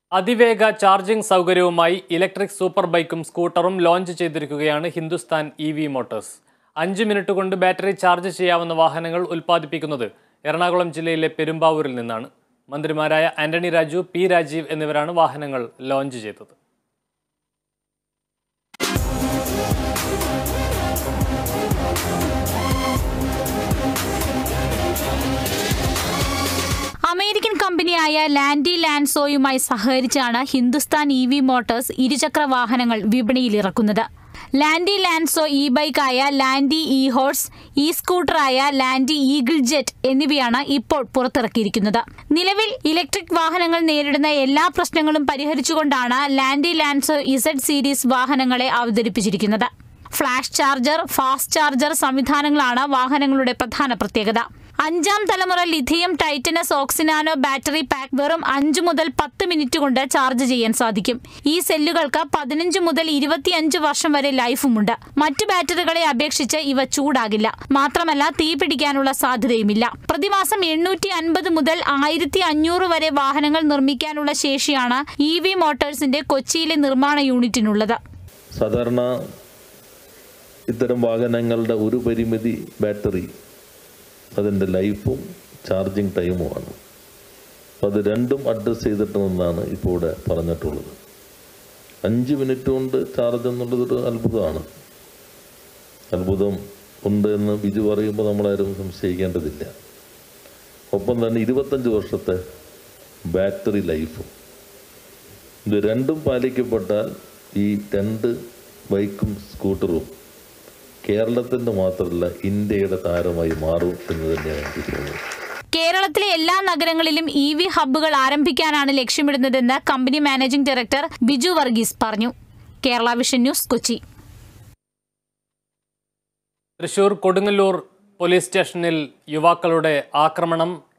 അതിവേഗ charging സൗകര്യവുമായി electric super ബൈക്കും സ്കൂട്ടറും ലോഞ്ച് ചെയ്തിരിക്കുകയാണ് ഹിന്ദുസ്ഥാൻ ഇ വി മോട്ടോഴ്സ് അഞ്ച് മിനിറ്റ് കൊണ്ട് ബാറ്ററി ചാർജ് ചെയ്യാവുന്ന വാഹനങ്ങൾ ഉൽപ്പാദിപ്പിക്കുന്നത് എറണാകുളം ജില്ലയിലെ പെരുമ്പാവൂരിൽ നിന്നാണ് മന്ത്രിമാരായ ആന്റണി രാജു പി രാജീവ് എന്നിവരാണ് വാഹനങ്ങൾ ലോഞ്ച് ചെയ്തത് അമേരിക്കൻ കമ്പനിയായ ലാൻഡി ലാൻസോയുമായി സഹകരിച്ചാണ് ഹിന്ദുസ്ഥാൻ ഇ വി മോട്ടോഴ്സ് ഇരുചക്ര വാഹനങ്ങൾ വിപണിയിലിറക്കുന്നത് ലാൻഡി ലാൻസോ ഇ ബൈക്കായ ലാൻഡി ഇ ഹോഴ്സ് ഇ സ്കൂട്ടറായ ലാൻഡി ഈഗിൾ ജെറ്റ് എന്നിവയാണ് ഇപ്പോൾ പുറത്തിറക്കിയിരിക്കുന്നത് നിലവിൽ ഇലക്ട്രിക് വാഹനങ്ങൾ നേരിടുന്ന എല്ലാ പ്രശ്നങ്ങളും പരിഹരിച്ചുകൊണ്ടാണ് ലാൻഡി ലാൻസോ ഇസഡ് സീരീസ് വാഹനങ്ങളെ അവതരിപ്പിച്ചിരിക്കുന്നത് ഫ്ലാഷ് ചാർജർ ഫാസ്റ്റ് ചാർജർ സംവിധാനങ്ങളാണ് വാഹനങ്ങളുടെ പ്രധാന പ്രത്യേകത അഞ്ചാം തലമുറ ലിഥിയം ടൈറ്റനസ് ഓക്സിനാനോ ബാറ്ററി പാക്ക് വെറും അഞ്ച് മുതൽ പത്ത് മിനിറ്റ് കൊണ്ട് ചാർജ് ചെയ്യാൻ സാധിക്കും ഈ സെല്ലുകൾക്ക് പതിനഞ്ച് മുതൽ ഇരുപത്തിയഞ്ച് വർഷം വരെ ലൈഫുമുണ്ട് മറ്റു ബാറ്ററികളെ അപേക്ഷിച്ച് ഇവ ചൂടാകില്ല മാത്രമല്ല തീ പിടിക്കാനുള്ള സാധ്യതയുമില്ല പ്രതിമാസം എണ്ണൂറ്റി അൻപത് മുതൽ ആയിരത്തി അഞ്ഞൂറ് വരെ വാഹനങ്ങൾ നിർമ്മിക്കാനുള്ള ശേഷിയാണ് ഇ വി മോട്ടോഴ്സിന്റെ കൊച്ചിയിലെ നിർമ്മാണ യൂണിറ്റിനുള്ളത് സാധാരണ ഇത്തരം വാഹനങ്ങളുടെ ഒരു പരിമിതി ബാറ്ററി അതിൻ്റെ ലൈഫും ചാർജിങ് ടൈമുമാണ് അപ്പോൾ അത് രണ്ടും അഡ്രസ്സ് ചെയ്തിട്ടുണ്ടെന്നാണ് ഇപ്പോൾ ഇവിടെ പറഞ്ഞിട്ടുള്ളത് അഞ്ച് മിനിറ്റ് കൊണ്ട് ചാർജ് എന്നുള്ളതൊരു അത്ഭുതമാണ് അത്ഭുതം ഉണ്ട് എന്ന് ബിജു പറയുമ്പോൾ നമ്മളാരും സംശയിക്കേണ്ടതില്ല ഒപ്പം തന്നെ ഇരുപത്തഞ്ച് വർഷത്തെ ബാറ്ററി ലൈഫും ഇത് രണ്ടും പാലിക്കപ്പെട്ടാൽ ഈ രണ്ട് ബൈക്കും സ്കൂട്ടറും കേരളത്തിൻ്റെ മാത്രമല്ല ഇന്ത്യയുടെ താരമായി മാറും എന്ന് തന്നെയാണ് എനിക്ക് തോന്നുന്നത് കേരളത്തിലെ എല്ലാ നഗരങ്ങളിലും ഇ വി ഹബ്ബുകൾ ആരംഭിക്കാനാണ് ലക്ഷ്യമിടുന്നതെന്ന് company managing director Biju Varghese പറഞ്ഞു Kerala vision news Kochi Thrissur Kodungallur police സ്റ്റേഷനിൽ യുവാക്കളുടെ ആക്രമണം